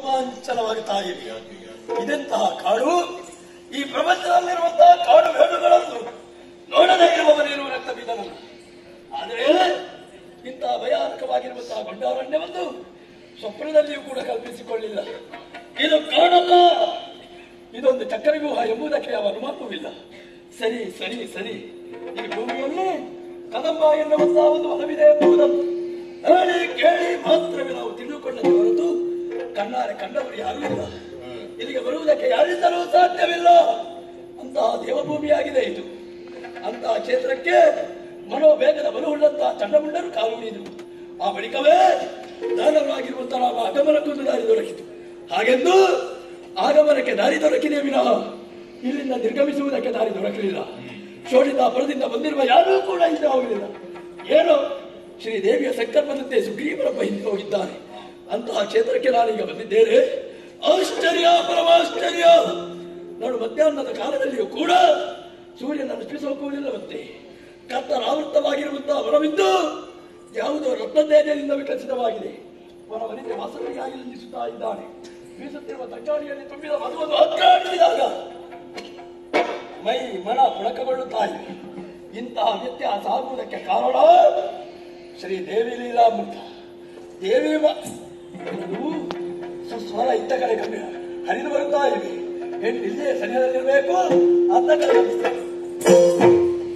ರೋಮಾಂಚನವಾಗುತ್ತಾ ಇದೆ ಇದೆಂತಹ ಕಾಡು ಈ ಪ್ರಪಂಚದಲ್ಲಿರುವಂತಹ ಕಾಡು ಬೇಡುಗಳನ್ನು ನೋಡದೇ ಇರುವವನೇನು ರಕ್ತ ಬೀದನನು ಆದರೆ ಇಂತಹ ಭಯಾನಕವಾಗಿರುವಂತಹ ಗಂಡಾರಣ್ಯವನ್ನು ಸ್ವಪ್ನದಲ್ಲಿಯೂ ಕೂಡ ಕಲ್ಪಿಸಿಕೊಳ್ಳಿಲ್ಲ ಇದು ಕಾಡಲ್ಲ ಇದೊಂದು ಚಕ್ರವ್ಯೂಹ ಎಂಬುದಕ್ಕೆ ಯಾವ ಅನುಮಾನವಿಲ್ಲ ಸರಿ ಸರಿ ಸರಿ ಈ ಭೂಮಿಯಲ್ಲಿ ಕದಂಬ ಎನ್ನುವಂತಹ ಒಂದು ಹೊಲವಿದೆ ಎಂಬುದನ್ನು ಹೇಳಿ ಕೇಳಿ ಮಾತ್ರವೇ ನಾವು ತಿಳಿದುಕೊಂಡದ್ದು ಹೊರತು ಕಣ್ಣಾರೆ ಕಂಡವರು ಯಾರೂ ಇಲ್ಲ ಇಲ್ಲಿಗೆ ಬರುವುದಕ್ಕೆ ಯಾರಿಂದಲೂ ಸಾಧ್ಯವಿಲ್ಲ ಅಂತಹ ದೇವಭೂಮಿಯಾಗಿದೆ ಇದು ಅಂತಹ ಕ್ಷೇತ್ರಕ್ಕೆ ಮನೋವೇಗದ ಬಲವುಳ್ಳಂತಹ ಚಂಡಮುಂಡರು ಕಾಲು ಹಿಡಿದರು ಆ ಬಳಿಕವೇ ದಾನವರಾಗಿರುವಂತಹ ನಮ್ಮ ಆಗಮನಕ್ಕೊಂದು ದಾರಿ ದೊರಕಿತು ಹಾಗೆಂದು ಆಗಮನಕ್ಕೆ ದಾರಿ ದೊರಕಿದೆ ವಿನಃ ಇಲ್ಲಿಂದ ನಿರ್ಗಮಿಸುವುದಕ್ಕೆ ದಾರಿ ದೊರಕಲಿಲ್ಲ ಶೋಣಿತ ಪರದಿಂದ ಬಂದಿರುವ ಯಾರೂ ಕೂಡ ಹಿಂದೆ ಹೋಗಲಿಲ್ಲ ಏನೋ ಶ್ರೀ ದೇವಿಯ ಸಂಕಲ್ಪದಂತೆ ಸುಗ್ರೀವರೊಬ್ಬ ಹಿಂದೆ ಹೋಗಿದ್ದಾನೆ ಅಂತಹ ಕ್ಷೇತ್ರಕ್ಕೆ ನಾನೀಗ ಬಂದಿದ್ದೇನೆ ಆಶ್ಚರ್ಯ ಪರಮಾಶ್ಚರ್ಯ ನಾನು ಮಧ್ಯಾಹ್ನದ ಕಾಲದಲ್ಲಿಯೂ ಕೂಡ ಸೂರ್ಯನ ರಶ್ಮಿಸೋಕುವುದಿಲ್ಲವಂತೆ ಕತ್ತಲ ಆವೃತವಾಗಿರುವಂತಹ ವನವಿದ್ದು ಯಾವುದೋ ರತ್ನತೇಜದಿಂದ ವಿಕಸಿತವಾಗಿದೆ ವನವನಿಗೆ ವಾಸನೆಗಾಗಿ ನಿಲ್ಲಿಸುತ್ತಾ ಇದ್ದಾನೆ ಬೀಸುತ್ತಿರುವ ತಂಗಾಳಿಯಲ್ಲಿ ತುಂಬಿದ ಮಧುವನ್ನು ಹತ್ತಾಡಿಸಿದಾಗ ಮೈ ಮನ ಪುಳಕಗೊಳ್ಳುತ್ತಾ ಇವೆ ಇಂತಹ ವ್ಯತ್ಯಾಸ ಆಗುವುದಕ್ಕೆ ಕಾರಣ ಶ್ರೀ ದೇವಿ ಲೀಲಾಮೃತ ದೇವಿ ಮ- ಇದು ಸುಸ್ವರ ಇತ್ತ ಕಡೆ ಕಮ್ಮಿ ಹರಿದು ಬರುತ್ತಾ ಇವೆ ಹೆಣ್ಣು ಇಲ್ಲೇ ಸರಿಯಾಗಿರಬೇಕು ಅಂತ ಕಡೆ ಗಮನಿಸ್ತಾರೆ.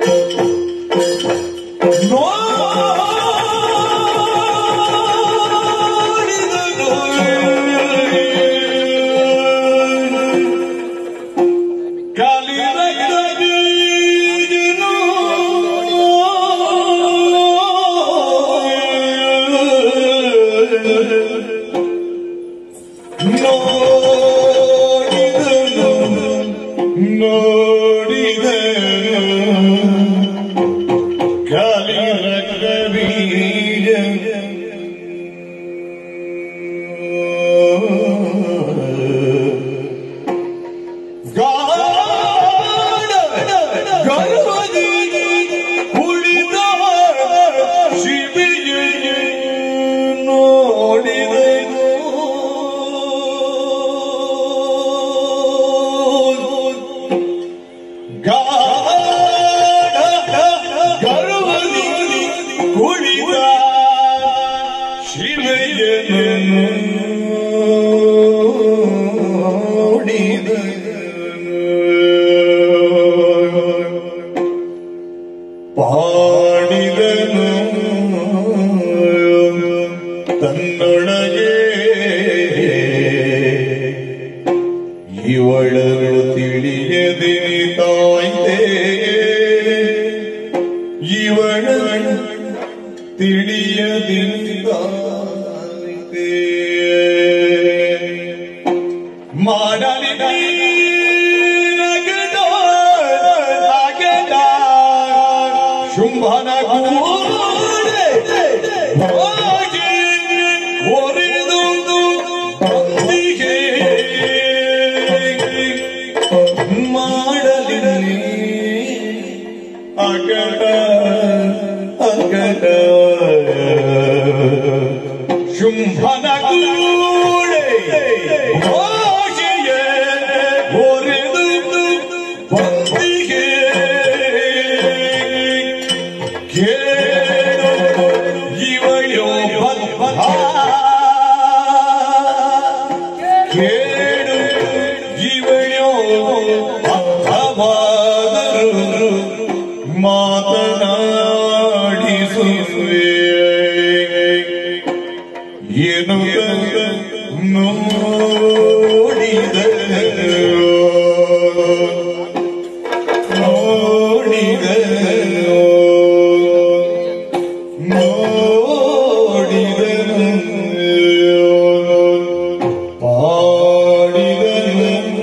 ಪಾಡಿದನು ತನ್ನೊಳಗೆ ಇವಳರು ತಿಳಿಯದೆ ತಾಯ್ತೆ ಇವಳ ತಿಳಿಯದೆ ತಾಯ್ತೆ ಮಾಡಲಿ ನಗದ ನಗದ ಶುಂಭನ ಕೂಡೆ ಹೋಗಿ ಒರೆದುದು ಬಂದಿಗೆ ಮಾಡಲಿ ಅಗಡ ಅಗಡ ಶುಂಭನ ಕೂಡೆ ಹೋಗಿಯೇ ಒರೆದುದು ಬಂದಿಗೆ ಕೇಳು ಇವಳು ಬದ್ಧ ಕೇಳು ಇವಳು ಬದ್ಧವಾದರು ಮಾತನಾಡಿಸುವೆ ಏನು ನೋಡಿದ ನೋಡಿದನು ನೋಡಿದನು ಪಾಡಿದನು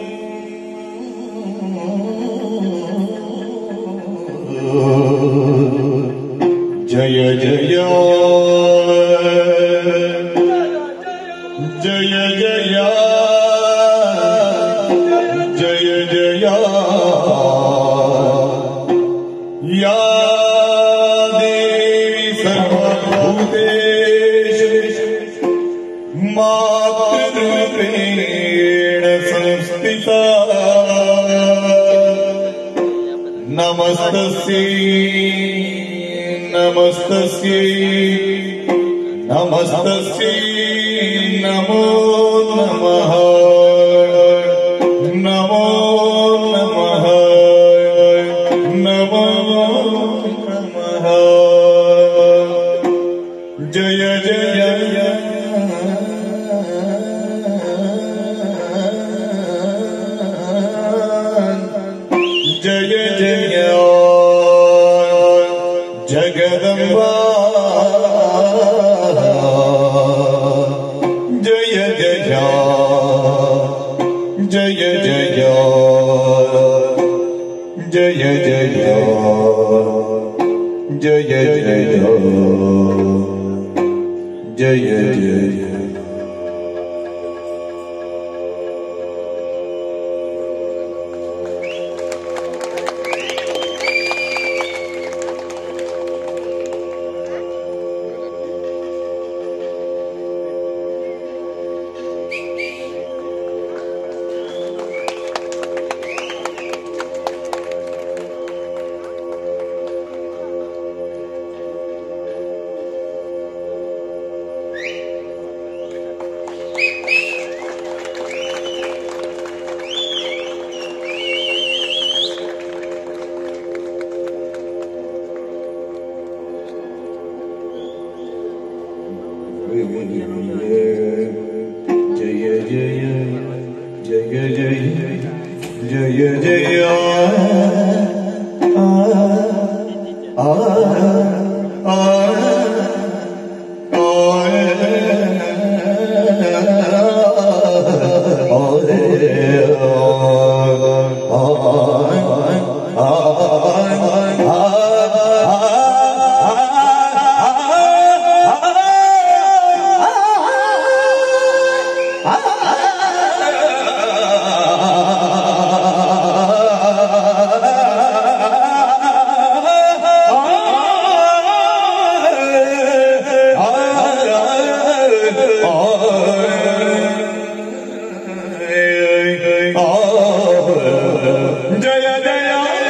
ಜಯ ಜಯ ಜಯ ಜಯ ಜಯ ಜಯ या देवी सर्वभूतेषु मातृ रूपेण संस्थिता नमस्तस्यै नमस्तस्यै नमस्तस्यै नमो नमः नमो नमः नमो नमः जय जय जय जय जगदम्बा जय जय जय जय जय जय जय जय जय जय जय जय जय जय जय जय जय आ आ ಜಯ ಜಯ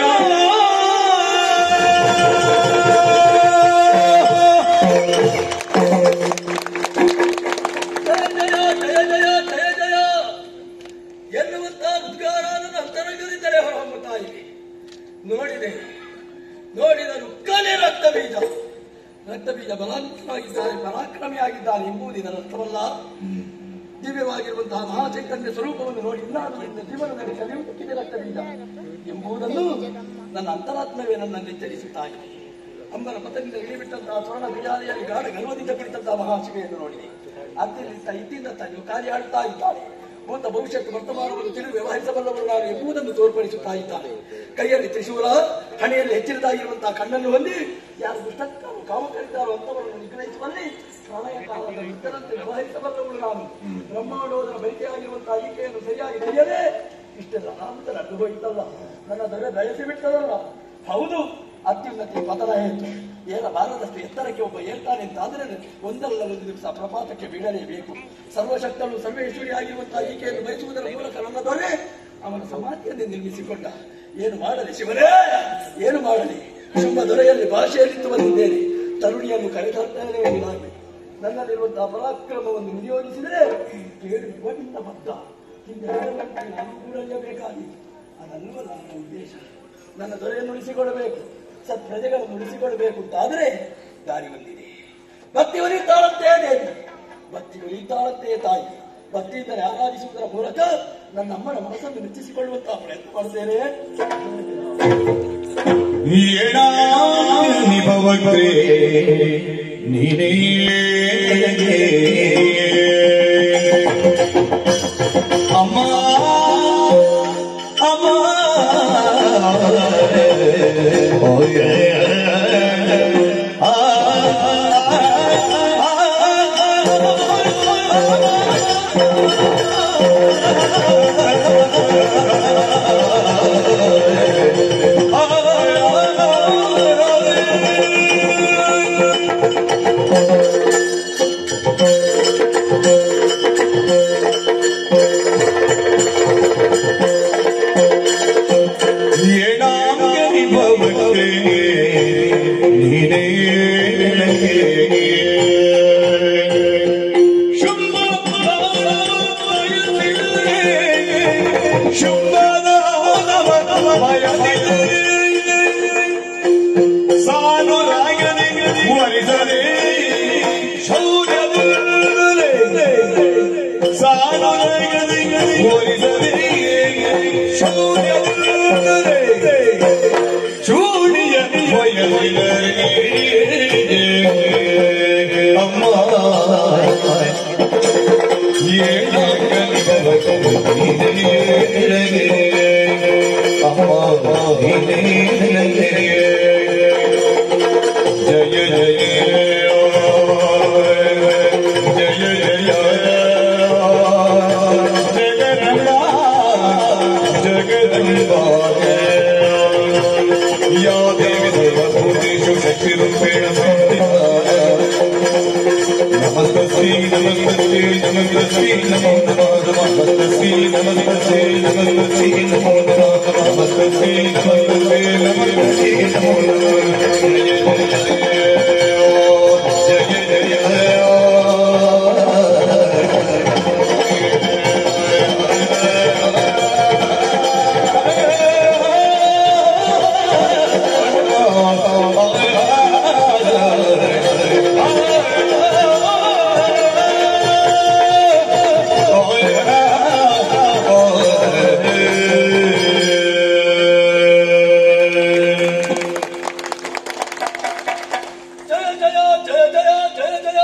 ಜಯ ಜಯ ಜಯ ಜಯ ಜಯ ಜಯ ಎನ್ನುವಂತ ಉದ್ಗಾರ ನನ್ನ ಅಂತರಂಗದಿಂದಲೇ ಹೊರಹೊಮ್ಮುತ್ತಾ ಇವೆ ನೋಡಿದೆ ನೋಡಿದನು ಕಲೆ ರಕ್ತ ಬೀಜ ರಕ್ತ ಬೀಜ ಬಲಾತ್ಮವಾಗಿದ್ದಾನೆ ಪರಾಕ್ರಮಿಯಾಗಿದ್ದಾನೆ ಎಂಬುದು ಇದರ ಅರ್ಥವಲ್ಲ ದಿವ್ಯವಾಗಿರುವಂತಹ ಮಹಾಚೈತನ್ಯ ಸ್ವರೂಪವನ್ನು ನೋಡಿ ಇನ್ನಾದರೂ ಇನ್ನು ಜೀವನದಲ್ಲಿ ಕಲಿಯುತ್ತಿದೆ ರಕ್ತ ಬೀಜ ಎಂಬುದನ್ನು ನನ್ನ ಅಂತರಾತ್ಮವೇ ನನ್ನಲ್ಲಿ ಎಚ್ಚರಿಸುತ್ತಾ ಇದೆ ಅಂಬರ ಪತನಿಂದ ಇಳಿಬಿಟ್ಟಂತಹ ಸ್ವರ್ಣ ಬಿಜಾರಿಯಲ್ಲಿ ಗಾಢ ಗರ್ವದಿಂದ ಕುಳಿತಂತಹ ಮಹಾಶಿವೆಯನ್ನು ನೋಡಿದೆ ಅತ್ತಿಂದ ಇದ್ದಿಂದ ತಾನು ಕಾರ್ಯಾಡುತ್ತಾ ಇದ್ದಾಳೆ ಭೂತ ಭವಿಷ್ಯತ್ತು ವರ್ತಮಾನವನ್ನು ತಿಳಿದು ವ್ಯವಹರಿಸಬಲ್ಲವರು ನಾನು ಎಂಬುದನ್ನು ತೋರ್ಪಡಿಸುತ್ತಾ ಇದ್ದಾನೆ ಕೈಯಲ್ಲಿ ತ್ರಿಶೂಲ ಹಣೆಯಲ್ಲಿ ಹೆಚ್ಚಿನದಾಗಿರುವಂತಹ ಕಣ್ಣನ್ನು ಹೊಂದಿ ಯಾರು ದುಷ್ಟಕ್ಕಾರು ಕಾಮಕರಿದ್ದಾರೋ ಅಂತವರನ್ನು ನಿಗ್ರಹಿಸುವಲ್ಲಿ ಪ್ರಳಯ ಕಾಲದ ಇದ್ದರಂತೆ ವ್ಯವಹರಿಸಬಲ್ಲವಳು ನಾನು ಬ್ರಹ್ಮಾಂಡೋದರ ಬರಿಕೆಯಾಗಿರುವಂತಹ ಈಕೆಯನ್ನು ಸರಿಯಾಗಿ ತಿಳಿಯದೆ ಇಷ್ಟೆಲ್ಲ ಅನಾಹುತ ನಡೆದು ಹೋಯಿತಲ್ಲ ನನ್ನ ದೊರೆ ಬಯಸಿ ಬಿಟ್ಟದಲ್ಲ ಹೌದು ಅತ್ಯುನ್ನತಿ ಪತನ ಆಯಿತು ಏರಬಾರದಷ್ಟು ಎತ್ತರಕ್ಕೆ ಒಬ್ಬ ಏರ್ತಾನೆ ಅಂತ ಆದರೆ ಒಂದಲ್ಲ ಒಂದು ದಿವಸ ಪ್ರಪಾತಕ್ಕೆ ಬೀಳಲೇಬೇಕು ಸರ್ವಶಕ್ತನು ಸರ್ವೇಶ್ವರಿ ಆಗಿರುವಂತಹ ಈಕೆಯನ್ನು ಬಯಸುವುದರ ಮೂಲಕ ನನ್ನ ದೊರೆ ಅವನ ಸಮಾಧಿಯನ್ನೇ ನಿರ್ಮಿಸಿಕೊಂಡ ಏನು ಮಾಡಲಿ ಶಿವರೇ ಏನು ಮಾಡಲಿ ಶುಂಭ ದೊರೆಯಲ್ಲಿ ಭಾಷೆಯಲ್ಲಿತ್ತು ಬಂದಿದ್ದೇನೆ ತರುಣಿಯನ್ನು ಕರೆತರ್ತೇನೆ ಎಂಬುದಾಗಿ ನನ್ನಲ್ಲಿರುವಂತಹ ಪರಾಕ್ರಮವನ್ನು ವಿನಿಯೋಗಿಸಿದರೆ ಕೇಳು ಯುವನಿಂದ ಬದ್ಧ ಹಿಂದೆ ನಾನು ಕೂಡಲೇಬೇಕಾಗಿತ್ತು ಅದಲ್ಲವಲ್ಲ ನನ್ನ ಉದ್ದೇಶ ನನ್ನ ದೊರೆಯನ್ನು ಉಳಿಸಿಕೊಳ್ಳಬೇಕು ಸತ್ ಪ್ರಜೆಗಳನ್ನು ಉಳಿಸಿಕೊಳ್ಳಬೇಕು ಅಂತಾದರೆ ದಾರಿ ಬಂದಿದೆ ಭಕ್ತಿ ಉರಿತಾಳಂತೆ ದೇವಿ ಭಕ್ತಿ ಉರಿತಾಳಂತೆ ತಾಯಿ ಭಕ್ತಿಯಿಂದಲೇ ಆರಾಧಿಸುವುದರ ಮೂಲಕ ನನ್ನ ಅಮ್ಮನ ಮನಸ್ಸನ್ನು ಮೆಚ್ಚಿಸಿಕೊಳ್ಳುವಂತಹ ಪ್ರಯತ್ನ ಮಾಡ್ತೇನೆ ಏಣಾನಿ ಭವಗ್ರೇ ನೀನೇ ಅಮ್ಮ ಅಮ್ಮ ಓಯ್ ಆ ಸಾನು ರಾಗನೆ ವರಿಸನೆ ಶೌರ್ಯವುಳ್ಳರೆ ಸಾನು ರಾಗನೆ ವರಿಸನೆ ಶೌರ್ಯವುಳ್ಳರೆ ಚೂಡಿಯ ವಯಲಿನರೆ ಅಮ್ಮ ಜಯ ಜಯ ಜಯ ಜಯ ಜಗದಂಬ ಜಗದಂಬ ಯಾ ದೇವಿ ಸರ್ವಭೂತೇಷು ಶಕ್ತಿರೂಪೇಣ ಸಂಸ್ಥಿತಾ ನಮಸ್ತಸ್ಮೈ ನಮಸ್ತಸ್ಮೈ ನಮಸ್ತಸ್ಮೈ ನಮೋ ನಮಃ ನಮಸ್ತಸ್ಮೈ ನಮಸ್ತಸ್ಮೈ ನಮಸ್ತಸ್ಮೈ ನಮೋ ನಮಃ ನಮಸ್ತಸ್ಮೈ ನಮಸ್ತಸ್ಮೈ ನಮಸ್ತಸ್ಮೈ ನಮೋ ನಮಃ ಜಯ ಜಯ ಜಯ ಜಯ ಜಯ ಜಯ ಜಯ ಜಯ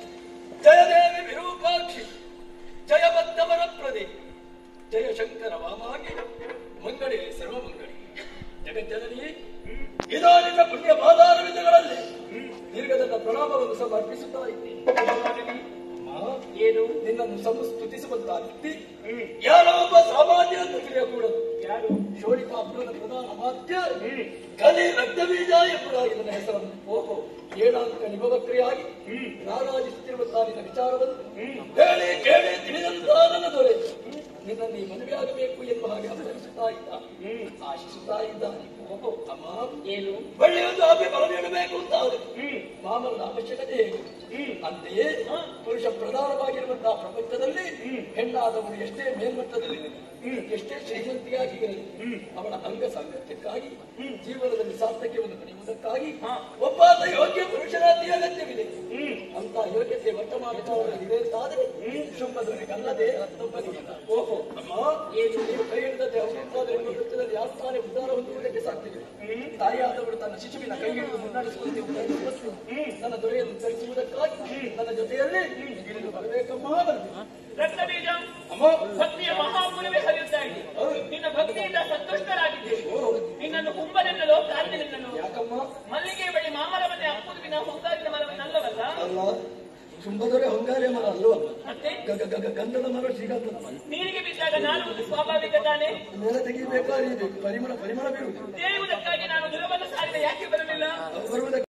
ಜಯ ದೇವಿ ವಿರೂಪಾಕ್ಷಿ ಜಯ ಬದ್ದವರ ಪ್ರದೆ ಜಯ ಶಂಕರ ವಾಮಾಗಿ ಮಂಗಳಿ ಸರ್ವಮಂಗಳಿ ಜಗಜ್ಜನನಿ ಇದೋ ನಿನ್ನ ಪುಣ್ಯ ಪಾದಾರವಿಂದಗಳಲ್ಲಿ ದೀರ್ಘದಂಡ ಪ್ರಣಾಮವನ್ನು ಸಮರ್ಪಿಸುತ್ತಾ ಇದ್ದೀನಿ ಏನು ನಿನ್ನನ್ನು ಸಂಸ್ತುತಿಸುವಂತಾಗಿದ್ದಿ ಯಾರೋ ಒಬ್ಬ ಸಾಮಾನ್ಯ ಅಂತ ತಿಳಿಯಕೂಡದು ಯಾರು ಶೋಣಿಕಾಪುರದ ಪ್ರಧಾನ ಮಾಧ್ಯ ಕಲಿ ರಕ್ತಬೀಜ ಎಂಬುದಾಗಿ ನನ್ನ ಹೆಸರನ್ನು ಓಹೋ ಏಳಾಂಕ ನಿಭವಕ್ರಿಯಾಗಿ ರಾರಾಜಿಸುತ್ತಿರುವಂತಹ ನಿನ್ನ ವಿಚಾರವನ್ನು ಹೇಳಿ ಕೇಳಿ ತಿಳಿದಂತ ನನ್ನ ದೊರೆ ನಿನ್ನಲ್ಲಿ ಮದುವೆಯಾಗಬೇಕು ಎನ್ನುವ ಹಾಗೆ ಅಪಹರಿಸುತ್ತಾ ಇದ್ದ ಆಶಿಸುತ್ತಾ ಇದ್ದಾನೆ ಓಹೋ ಅಮ್ಮ ಏನು ಒಳ್ಳೆಯೊಂದು ಅಭಿ ಬಲ ನೀಡಬೇಕು ಅಂತ ಅವರು ಮಾಮನ ಅವಶ್ಯಕತೆ ಹೇಗೆ ಅಂತೆಯೇ ಪುರುಷ ಪ್ರಧಾನವಾಗಿರುವಂತಹ ಪ್ರಪಂಚದಲ್ಲಿ ಹೆಣ್ಣಾದವಳು ಎಷ್ಟೇ ಮೇಲ್ಮಟ್ಟದಲ್ಲಿ ಎಷ್ಟೇ ಶ್ರೀಮಂತಿಯಾಗಿ ಇರಲಿ ಅವಳ ಅಂಗ ಸಾಂಗತ್ಯಕ್ಕಾಗಿ ಜೀವನದಲ್ಲಿ ಸಾರ್ಥಕ್ಯವನ್ನು ಪಡೆಯುವುದಕ್ಕಾಗಿ ಒಬ್ಬಾತ ಯೋಗ್ಯ ಪುರುಷರಾತಿ ಅಗತ್ಯವಿದೆ ಅಂತ ಯೋಗ್ಯತೆ ವರ್ತಮಾನದಲ್ಲಿ ಇದೆ ಅಂತಾದರೆ ಶುಂಭದವರಿಗಲ್ಲದೆ ಮತ್ತೊಬ್ಬನಿಗೆ ಓಹೋ ಅಮ್ಮ ಏನು ನೀವು ಕೈ ಹಿಡಿದತೆ ಅವನಿಂದಾದರೆ ವೃತ್ತದಲ್ಲಿ ಆಸ್ಥಾನೆ ಉದ್ಧಾರ ಹೊಂದುವುದಕ್ಕೆ ಸಾಧ್ಯವಿಲ್ಲ ತಾಯಿಯಾದವಳು ತನ್ನ ಶಿಶುವಿನ ಕೈ ಹಿಡಿದು ಮುನ್ನಡೆಸುವಂತೆ ಉಪಯೋಗಿಸುವಷ್ಟು ನನ್ನ ದೊರೆಯನ್ನು ತರಿಸುವುದಕ್ಕಾಗಿ ನನ್ನ ಜೊತೆಯಲ್ಲಿ ಇಳಿದು ಬರಬೇಕಮ್ಮ ಬಂದೆ ರಕ್ತಬೀಜ ಅಮ್ಮ ಭಕ್ತಿಯ ಮಹಾಮೂಲವೇ ಹರಿಯುತ್ತಾ ಇದೆ ನಿನ್ನ ಭಕ್ತಿಯಿಂದ ಸಂತುಷ್ಟರಾಗಿದ್ದೇವೆ ನಿನ್ನನ್ನು ಹುಂಬನೆನ್ನಲು ಕಾರಣವೆನ್ನಲು ಯಾಕಮ್ಮ ಮಲ್ಲಿಗೆ ಬಳಿ ಮಾಮರವನ್ನೇ ಅಪ್ಪುದುವಿನ ಹೊಂಗಾರಿನ ಮರವನ್ನಲ್ಲವಲ್ಲ ಅಲ್ಲ ಶುಂಭದೊರೆ ಹೊಂಗಾರೆ ಮರ ಅಲ್ವಾ ಮತ್ತೆ ಗ- ಗ- ಗ- ಗಂಧದ ಮರ ಶ್ರೀಗಂಧದ ಮರ ನೀರಿಗೆ ಬಿದ್ದಾಗ ನಾನು ಸ್ವಾಭಾವಿಕ ತಾನೆ ನೆಲ ತೆಗಿಬೇಕು ಅರಿಯಬೇಕು ಪರಿಮಳ ಪರಿಮಳ ಬೀರುವುದು ತೇಯುವುದಕ್ಕಾಗಿ ನಾನು ದುರವ